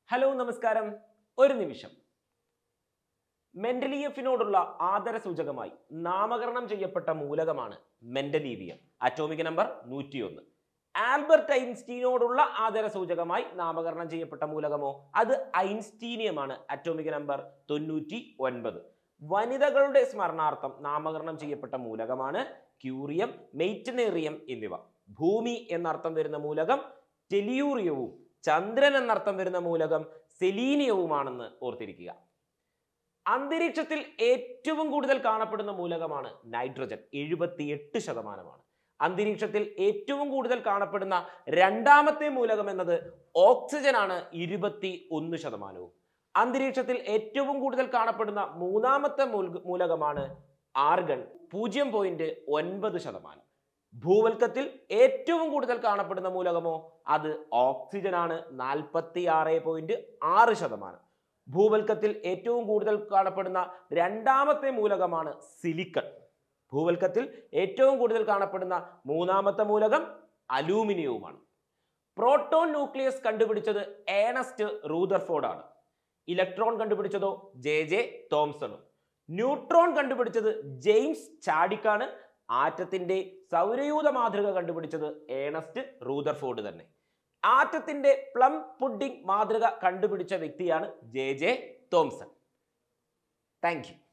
hello നമസ്കാരം ഒരു നിമിഷം മെന്റലിയഫിനോടുള്ള ആദര സൂചകമായി നാമകരണം ചെയ്യപ്പെട്ട മൂലകമാണ് മെന്റലീവിയം അറ്റോമിക് നമ്പർ നൂറ്റിയൊന്ന് ആൽബർട്ട് ഐൻസ്റ്റീനോടുള്ള ആദര സൂചകമായി നാമകരണം ചെയ്യപ്പെട്ട മൂലകമോ അത് ഐൻസ്റ്റീനിയമാണ് അറ്റോമിക് നമ്പർ തൊണ്ണൂറ്റി ഒൻപത് വനിതകളുടെ സ്മരണാർത്ഥം നാമകരണം ചെയ്യപ്പെട്ട മൂലകമാണ് ക്യൂറിയം മെയ്റ്റനേറിയം എന്നിവ ഭൂമി എന്നർത്ഥം വരുന്ന മൂലകം ടെലിയൂറിയവും ചന്ദ്രൻ എന്നർത്ഥം വരുന്ന മൂലകം സെലീനിയവുമാണെന്ന് ഓർത്തിരിക്കുക അന്തരീക്ഷത്തിൽ ഏറ്റവും കൂടുതൽ കാണപ്പെടുന്ന മൂലകമാണ് നൈട്രജൻ എഴുപത്തിയെട്ട് ശതമാനമാണ് അന്തരീക്ഷത്തിൽ ഏറ്റവും കൂടുതൽ കാണപ്പെടുന്ന രണ്ടാമത്തെ മൂലകം എന്നത് ഓക്സിജൻ ആണ് ഇരുപത്തി ഒന്ന് ശതമാനവും അന്തരീക്ഷത്തിൽ ഏറ്റവും കൂടുതൽ കാണപ്പെടുന്ന മൂന്നാമത്തെ മൂല- മൂലകമാണ് ആർഗൺ പൂജ്യം പോയിന്റ് ഒൻപത് ശതമാനം ഭൂവൽക്കത്തിൽ ഏറ്റവും കൂടുതൽ കാണപ്പെടുന്ന മൂലകമോ അത് ഓക്സിജൻ ആണ് നാൽപ്പത്തി ആറ് പോയിന്റ് ആറ് ശതമാനം ഭൂവൽക്കത്തിൽ ഏറ്റവും കൂടുതൽ കാണപ്പെടുന്ന രണ്ടാമത്തെ മൂലകമാണ് സിലിക്കൺ ഭൂവൽക്കത്തിൽ ഏറ്റവും കൂടുതൽ കാണപ്പെടുന്ന മൂന്നാമത്തെ മൂലകം അലൂമിനിയവുമാണ് പ്രോട്ടോൺ ന്യൂക്ലിയസ് കണ്ടുപിടിച്ചത് ഏണസ്റ്റ് റൂദർഫോർഡ് ആണ് ഇലക്ട്രോൺ കണ്ടുപിടിച്ചതോ ജെ ജെ തോംസണും ന്യൂട്രോൺ കണ്ടുപിടിച്ചത് ജെയിംസ് ചാഡിക്കാണ് ആറ്റത്തിന്റെ സൗരയൂഥ മാതൃക കണ്ടുപിടിച്ചത് ഏണസ്റ്റ് റൂദർഫോർഡ് തന്നെ ആറ്റത്തിന്റെ പ്ലം പുഡിംഗ് മാതൃക കണ്ടുപിടിച്ച വ്യക്തിയാണ് J J Thomson thank U